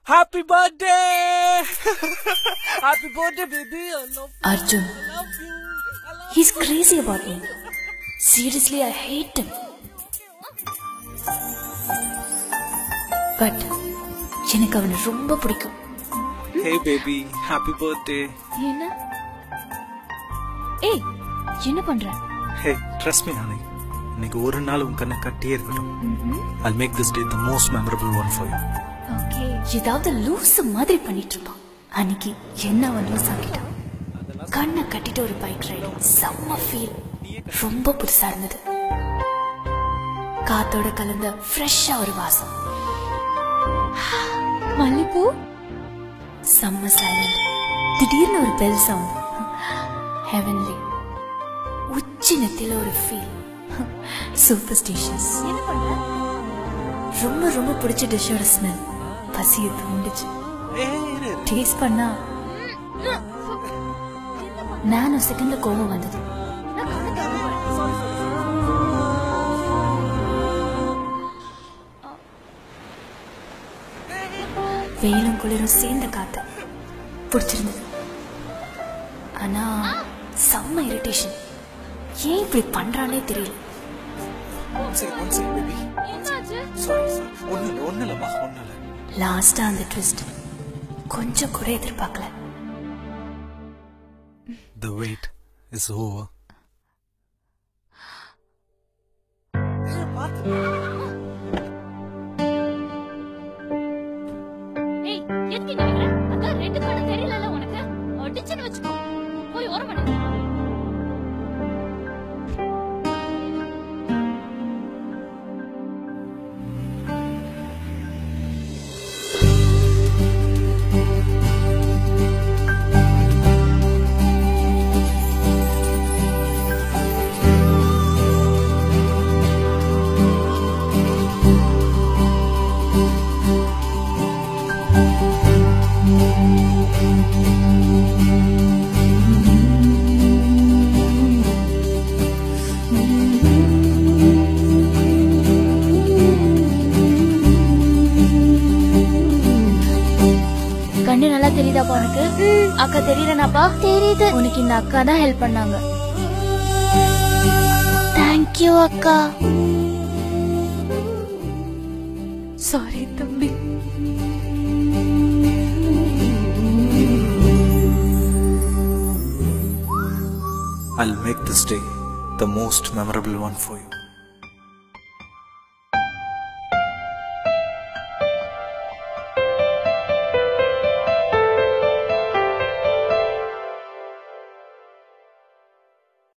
Happy birthday! Happy birthday, baby. I love you. Arjun. I love you. I love He's crazy about me. Seriously, I hate him. But எனக்கு அவனை ரொம்ப பிடிக்கும் Hey, baby. Happy birthday. என்ன ஏய் என்ன பண்ற Hey, trust me, honey. இன்னைக்கு ஒரு நாள் உன் கண்ணை கட்டியே இருக்கட்டும் I'll make this day the most memorable one for you. Okay ஏதாவது லூஸ் மாதிரி பண்ணிட்டு இருப்பான் அன்னைக்கு என்ன அவன் லூஸ் ஆக்கிட்டான் கண்ணை கட்டிட்டு ஒரு பைக் ரைடு செம்ம ஃபீல் ரொம்ப புதுசா இருந்தது காத்தோட கலந்த ஃப்ரெஷ்ஷா ஒரு வாசம் மல்லிப்பூ செம்ம சைலண்ட் திடீர்னு ஒரு பெல் சவுண்ட் ஹெவன்லி உச்சி நெத்தில ஒரு ஃபீல் சூப்பர் ஸ்டேஷன்ஸ் என்ன பண்ற ரொம்ப ரொம்ப பிடிச்ச டிஷ்ஷோட ஸ்மெல் பசியை தூண்டுச்சு Hey, இரு, இரு. டேஸ்ட் பண்ணா நானோ செகண்ட்ல கோவம் வந்தது வெயிலும் குளிரும் சேர்ந்த காத்து பிடிச்சிருந்தது ஆனா செம்ம இரிட்டேஷன் ஏன் இப்படி பண்றானே தெரியல One second, one second, baby. Sorry, sorry. ஒண்ணும் இல்ல, ஒண்ணும் இல்லம்மா, ஒண்ணும் இல்ல. லாஸ்டா அந்த ட்விஸ்ட் கொஞ்சம் கூட எதிர்பார்க்கல The wait is over. ஏய் எதுக்கு இங்க நிக்கிற அதான் ரெண்டு கண்ணு தெரியலல உனக்கு அடிச்சுன்னு வச்சுக்கோ போய் ஓரம் பண்ணு கண்ணு நல்லா தெரியுதாப்பா உனக்கு அக்கா தெரியலனாப்பா தெரியுது உனக்கு இந்த அக்கா தான் ஹெல்ப் பண்ணாங்க தேங்க்யூ அக்கா சாரி தம்பி I'll make this day the most memorable one for you.